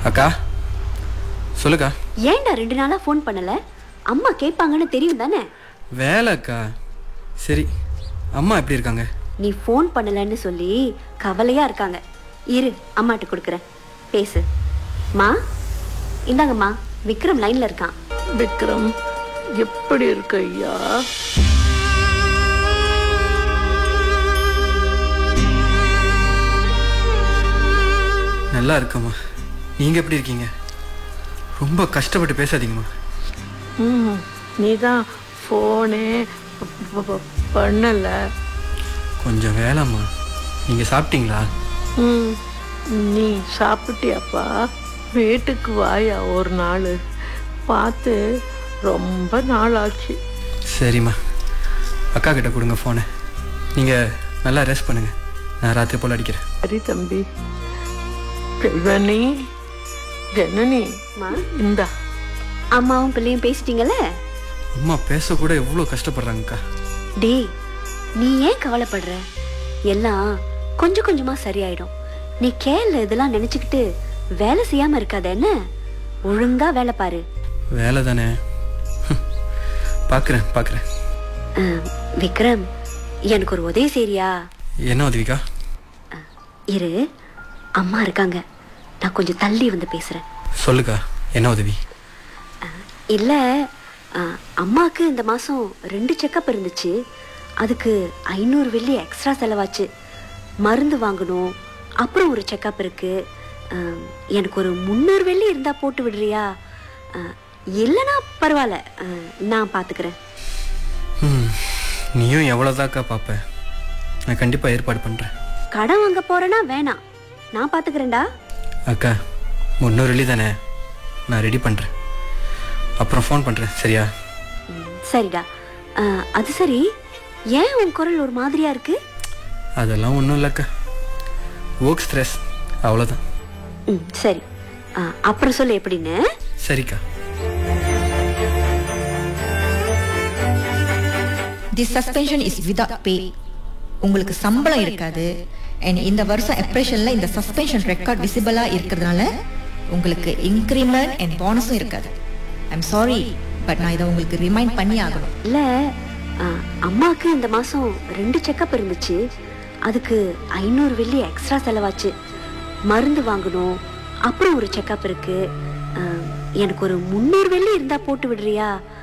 அக்கா சொல்லுக்கா ஏன்டா ரெண்டு நாளா ஃபோன் பண்ணல அம்மா கேட்பாங்கன்னு தெரியும் தானே வேலை அக்கா சரி அம்மா எப்படி இருக்காங்க நீ ஃபோன் பண்ணலன்னு சொல்லி கவலையா இருக்காங்க இரு அம்மாட்ட கொடுக்குறேன் பேசு மா இந்தாங்கம்மா விக்ரம் லைன்ல இருக்கான் விக்ரம் எப்படி இருக்கு ஐயா நல்லா இருக்கம்மா நீங்கள் எப்படி இருக்கீங்க ரொம்ப கஷ்டப்பட்டு பேசாதீங்கம்மா ம் நீ தான் ஃபோனே பண்ணலை கொஞ்சம் வேலைம்மா நீங்கள் சாப்பிட்டீங்களா ம் நீ சாப்பிட்டியாப்பா வீட்டுக்கு வாயா ஒரு நாள் பார்த்து ரொம்ப நாள் ஆச்சு சரிம்மா அக்கா கிட்ட கொடுங்க ஃபோனை நீங்கள் நல்லா ரெஸ்ட் பண்ணுங்கள் நான் ராத்திரி போல் அடிக்கிறேன் சரி தம்பி செல்வனி ஜனனி மா இந்தா அம்மாவும் பிள்ளையும் பேசிட்டீங்கல்ல அம்மா பேசக்கூட எவ்வளோ கஷ்டப்படுறாங்கக்கா டேய் நீ ஏன் கவலைப்படுற எல்லாம் கொஞ்சம் கொஞ்சமா சரியாயிடும் நீ கேள்ல இதெல்லாம் நினைச்சுக்கிட்டு வேலை செய்யாம இருக்காத என்ன ஒழுங்கா வேலை பாரு வேலை தானே பார்க்குறேன் பார்க்குறேன் அஹ், விக்ரம் எனக்கு ஒரு உதவி செய்றியா என்ன உதவிக்கா இரு அம்மா இருக்காங்க நான் கொஞ்சம் தள்ளி வந்து பேசுறேன் சொல்லுக்கா என்ன உதவி இல்ல அஹ், அம்மாக்கு இந்த மாசம் ரெண்டு செக்கப் இருந்துச்சு அதுக்கு ஐநூறு வெள்ளி எக்ஸ்ட்ரா செலவாச்சு மருந்து வாங்கணும் அப்புறம் ஒரு செக்கப் இருக்கு அஹ், எனக்கு ஒரு முந்நூறு வெள்ளி இருந்தா போட்டு விடுறியா அஹ், இல்லைன்னா பரவாயில்ல அஹ், நான் பாத்துக்கிறேன் ம் நீயும் எவ்வளோதாக்கா பார்ப்ப நான் கண்டிப்பாக ஏற்பாடு பண்ணுறேன் கடன் வாங்க போறேன்னா வேணாம் நான் பாத்துக்கிறேன்டா அக்கா முந்நூறு வெள்ளி தானே நான் ரெடி பண்ணுறேன் அப்புறம் ஃபோன் பண்ணுறேன் சரியா ம், சரிடா அஹ், அது சரி ஏன் உன் குரல் ஒரு மாதிரியா இருக்கு அதெல்லாம் ஒன்றும் இல்லைக்கா ஒர்க் ஸ்ட்ரெஸ் அவ்வளோதான் ம் சரி அஹ், அப்புறம் சொல்லு எப்படின்னு சரிக்கா This suspension is without pay. உங்களுக்கு சம்பளம் இருக்காது அண்ட் இந்த வருஷம் அப்ரேஷன்ல இந்த சஸ்பென்ஷன் ரெக்கார்ட் விசிபிளா இருக்கிறதுனால உங்களுக்கு இன்க்ரிமெண்ட் அண்ட் போனஸும் இருக்காது ஐம் சாரி பட் நான் இதை உங்களுக்கு ரிமைண்ட் பண்ணி ஆகணும் இல்ல அஹ், அம்மாக்கு இந்த மாசம் ரெண்டு செக்கப் இருந்துச்சு அதுக்கு ஐநூறு வெள்ளி எக்ஸ்ட்ரா செலவாச்சு மருந்து வாங்கணும் அப்புறம் ஒரு செக்கப் இருக்கு அஹ், எனக்கு ஒரு முந்நூறு வெள்ளி இருந்தா போட்டு விடுறியா